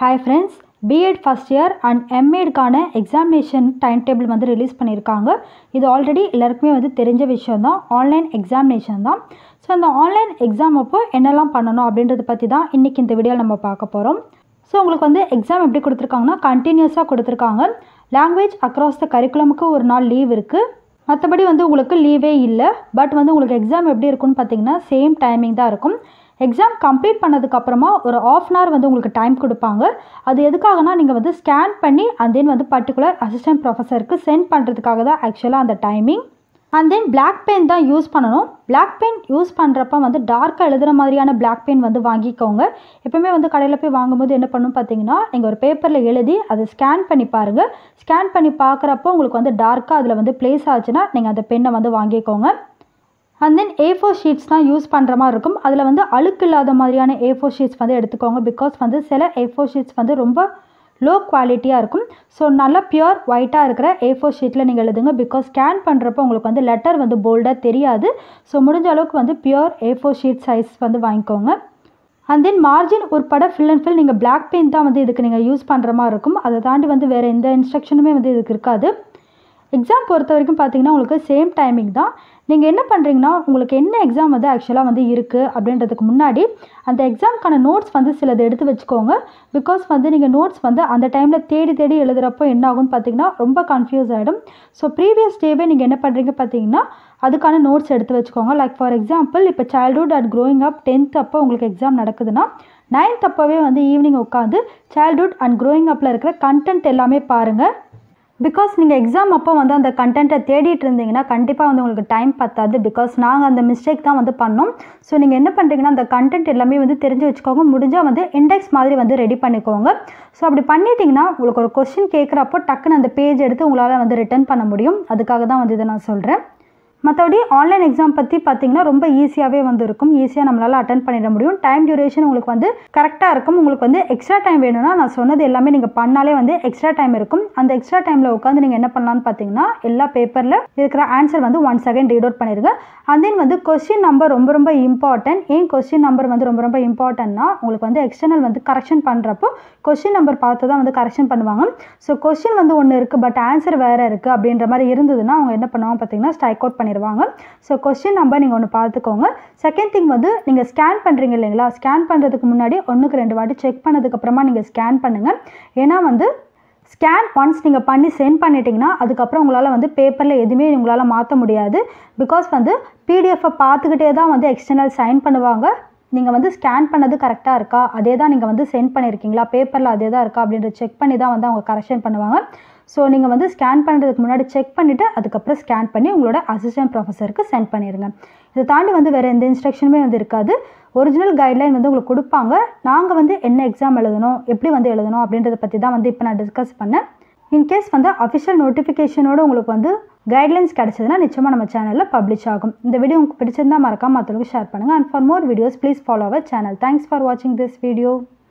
hi friends BEd first year and எம்ஏடுக்கான examination time table வந்து release பண்ணியிருக்காங்க இது ஆல்ரெடி எல்லாருக்குமே வந்து தெரிஞ்ச விஷயம் தான் ஆன்லைன் எக்ஸாமினேஷன் தான் ஸோ அந்த ஆன்லைன் எக்ஸாம் அப்போ என்னெல்லாம் பண்ணணும் அப்படின்றத பற்றி தான் இன்றைக்கி இந்த வீடியோவில் நம்ம பார்க்க போகிறோம் ஸோ உங்களுக்கு வந்து எக்ஸாம் எப்படி கொடுத்துருக்காங்கன்னா கண்டினியூஸாக கொடுத்துருக்காங்க லாங்குவேஜ் அக்ராஸ் த கரிக்குலமுக்கு ஒரு நாள் லீவ் இருக்குது மற்றபடி வந்து உங்களுக்கு லீவே இல்லை பட் வந்து உங்களுக்கு எக்ஸாம் எப்படி இருக்கும்னு பார்த்தீங்கன்னா சேம் டைமிங் தான் இருக்கும் எக்ஸாம் கம்ப்ளீட் பண்ணதுக்கப்புறமா ஒரு ஆஃப் அன் ஹவர் வந்து உங்களுக்கு டைம் கொடுப்பாங்க அது எதுக்காகனா நீங்கள் வந்து ஸ்கேன் பண்ணி அண்ட் தென் வந்து பர்டிகுலர் அசிஸ்டன்ட் ப்ரொஃபஸருக்கு சென்ட் பண்ணுறதுக்காக தான் ஆக்சுவலாக அந்த timing and then black pen தான் யூஸ் பண்ணணும் பிளாக் பென் யூஸ் பண்ணுறப்ப வந்து டார்க்காக எழுதுகிற மாதிரியான பிளாக் பென் வந்து வாங்கிக்கோங்க எப்பவுமே வந்து கடையில் போய் வாங்கும்போது என்ன பண்ணணும் பார்த்தீங்கன்னா நீங்கள் ஒரு பேப்பரில் எழுதி அதை ஸ்கேன் பண்ணி பாருங்கள் ஸ்கேன் பண்ணி பார்க்குறப்போ உங்களுக்கு வந்து டார்க்காக அதில் வந்து ப்ளேஸ் ஆச்சுன்னா நீங்கள் அந்த பெண்ணை வந்து வாங்கிக்கோங்க and then A four sheets தான் யூஸ் பண்ணுற மாதிரி இருக்கும் அதில் வந்து அழுக்கு இல்லாத மாதிரியான ஏ ஃபோர் ஷீட்ஸ் வந்து எடுத்துக்கோங்க பிகாஸ் வந்து சில ஏ ஃபோர் ஷீட்ஸ் வந்து ரொம்ப லோ குவாலிட்டியாக இருக்கும் ஸோ நல்லா பியூர் ஒயிட்டாக இருக்கிற ஏ ஃபோர் ஷீட்டில் நீங்கள் எழுதுங்க பிகாஸ் ஸ்கேன் பண்ணுறப்போ உங்களுக்கு வந்து லெட்டர் வந்து போல்டாக தெரியாது ஸோ முடிஞ்ச அளவுக்கு வந்து pure A four sheet size வந்து வாங்கிக்கோங்க அண்ட் தென் மார்ஜின் உட்பட ஃபில் அண்ட் ஃபில் நீங்கள் பிளாக் பெயிண்ட் தான் வந்து இதுக்கு நீங்கள் யூஸ் பண்ணுற மாதிரி இருக்கும் அதை தாண்டி வந்து வேறு எந்த இன்ஸ்ட்ரக்ஷனுமே வந்து இதுக்கு இருக்காது எக்ஸாம் பொறுத்த வரைக்கும் பார்த்தீங்கன்னா உங்களுக்கு சேம் டைமிங் தான் நீங்கள் என்ன பண்ணுறீங்கன்னா உங்களுக்கு என்ன எக்ஸாம் வந்து ஆக்சுவலாக வந்து இருக்குது அப்படின்றதுக்கு முன்னாடி அந்த எக்ஸாம்க்கான நோட்ஸ் வந்து சிலது எடுத்து வச்சுக்கோங்க பிகாஸ் வந்து நீங்கள் நோட்ஸ் வந்து அந்த டைமில் தேடி தேடி எழுதுகிறப்போ என்ன ஆகும்னு பார்த்தீங்கன்னா ரொம்ப கன்ஃபியூஸ் ஆகிடும் ஸோ ப்ரீவியஸ் டேவே நீங்கள் என்ன பண்ணுறீங்க பார்த்தீங்கன்னா அதுக்கான நோட்ஸ் எடுத்து வச்சுக்கோங்க லைக் ஃபார் எக்ஸாம்பிள் இப்போ childhood and growing up tenth அப்போ உங்களுக்கு எக்ஸாம் நடக்குதுன்னா நைன்த் அப்போவே வந்து ஈவினிங் உட்காந்து சைல்டுஹுட் அண்ட் க்ரோயிங் அப்பில் இருக்கிற கண்டென்ட் எல்லாமே பாருங்கள் பிகாஸ் நீங்கள் எக்ஸாம் அப்போ வந்து அந்த கண்டென்ட்டை தேடிட்டு இருந்தீங்கன்னா கண்டிப்பாக வந்து உங்களுக்கு டைம் பத்தாது பிகாஸ் நாங்கள் அந்த மிஸ்டேக் தான் வந்து பண்ணோம் ஸோ நீங்கள் என்ன பண்ணுறீங்கன்னா அந்த கண்டென்ட் எல்லாமே வந்து தெரிஞ்சு வச்சுக்கோங்க முடிஞ்சால் வந்து இண்டெக்ஸ் மாதிரி வந்து ரெடி பண்ணிக்கோங்க ஸோ அப்படி பண்ணிட்டீங்கன்னா உங்களுக்கு ஒரு கொஸ்டின் கேட்குறப்போ டக்குன்னு அந்த பேஜ் எடுத்து உங்களால் வந்து ரிட்டர்ன் பண்ண முடியும் அதுக்காக தான் வந்து இதை நான் சொல்கிறேன் மற்றபடி ஆன்லைன் எக்ஸாம் பற்றி பார்த்தீங்கன்னா ரொம்ப ஈஸியாகவே வந்து இருக்கும் ஈஸியாக நம்மளால் அட்டன் பண்ணிட முடியும் டைம் டியூரேஷன் உங்களுக்கு வந்து கரெக்டாக இருக்கும் உங்களுக்கு வந்து எக்ஸ்ட்ரா டைம் வேணும்னா நான் சொன்னது எல்லாமே நீங்கள் பண்ணாலே வந்து எக்ஸ்ட்ரா டைம் இருக்கும் அந்த எக்ஸ்ட்ரா டைமில் உட்காந்து நீங்கள் என்ன பண்ணலான்னு பார்த்தீங்கன்னா எல்லா பேப்பரில் இருக்கிற ஆன்சர் வந்து ஒன் செகண்ட் ரீட் அவுட் பண்ணிடுங்க அண்ட் தென் வந்து கொஸ்டின் நம்பர் ரொம்ப ரொம்ப இம்பார்ட்டன்ட் ஏன் கொஸ்டின் நம்பர் வந்து ரொம்ப ரொம்ப இம்பார்ட்டன்ட்னா உங்களுக்கு வந்து எக்ஸ்டர்னல் வந்து கரெக்ஷன் பண்ணுறப்போ கொஸ்டின் நம்பர் பார்த்து தான் வந்து கரெக்ஷன் பண்ணுவாங்க ஸோ கொஸ்டின் வந்து ஒன்று இருக்குது பட் ஆன்சர் வேறு இருக்குது அப்படின்ற மாதிரி இருந்ததுன்னா அவங்க என்ன பண்ணுவாங்க பார்த்தீங்கன்னா ஸ்ட்ரைக் அவுட் பண்ணிடுவாங்க ஸோ கொஸ்டின் நம்பர் நீங்கள் ஒன்று பார்த்துக்கோங்க செகண்ட் திங் வந்து நீங்கள் ஸ்கேன் பண்ணுறீங்க இல்லைங்களா ஸ்கேன் பண்ணுறதுக்கு முன்னாடி ஒன்றுக்கு ரெண்டு வாட்டி செக் பண்ணதுக்கப்புறமா நீங்கள் ஸ்கேன் பண்ணுங்கள் ஏன்னா வந்து ஸ்கேன் ஒன்ஸ் நீங்கள் பண்ணி சென்ட் பண்ணிட்டீங்கன்னா அதுக்கப்புறம் உங்களால் வந்து பேப்பரில் எதுவுமே உங்களால் மாற்ற முடியாது பிகாஸ் வந்து பிடிஎஃப்பை பார்த்துக்கிட்டே தான் வந்து எக்ஸ்டர்னல் சைன் பண்ணுவாங்க நீங்கள் வந்து ஸ்கேன் பண்ணது கரெக்டாக இருக்கா அதே தான் நீங்கள் வந்து சென்ட் பண்ணியிருக்கீங்களா பேப்பரில் அதே தான் இருக்கா அப்படின்றத செக் பண்ணி தான் வந்து அவங்க கரெக்ஷன் பண்ணுவாங்க ஸோ நீங்கள் வந்து ஸ்கேன் பண்ணுறதுக்கு முன்னாடி செக் பண்ணிவிட்டு அதுக்கப்புறம் ஸ்கேன் பண்ணி உங்களோட அசிஸ்டன்ட் ப்ரொஃபஸருக்கு சென்ட் பண்ணிடுங்க இதை தாண்டி வந்து வேறு எந்த இன்ஸ்ட்ரக்ஷனுமே வந்து இருக்காது ஒரிஜினல் கைட்லைன் வந்து உங்களுக்கு கொடுப்பாங்க நாங்கள் வந்து என்ன எக்ஸாம் எழுதணும் எப்படி வந்து எழுதணும் அப்படின்றத பற்றி தான் வந்து இப்போ நான் டிஸ்கஸ் பண்ணேன் இன்கேஸ் வந்து அஃபிஷியல் நோட்டிஃபிகேஷனோட உங்களுக்கு வந்து கைட்லைன்ஸ் கிடச்சதுன்னா நிச்சயமாக நம்ம சேனலில் பப்ளிஷ் ஆகும் இந்த வீடியோ உங்களுக்கு பிடிச்சிருந்தா மறக்காம மற்றவங்களுக்கு ஷேர் பண்ணுங்கள் and for more videos please follow our channel thanks for வாட்சிங் திஸ் வீடியோ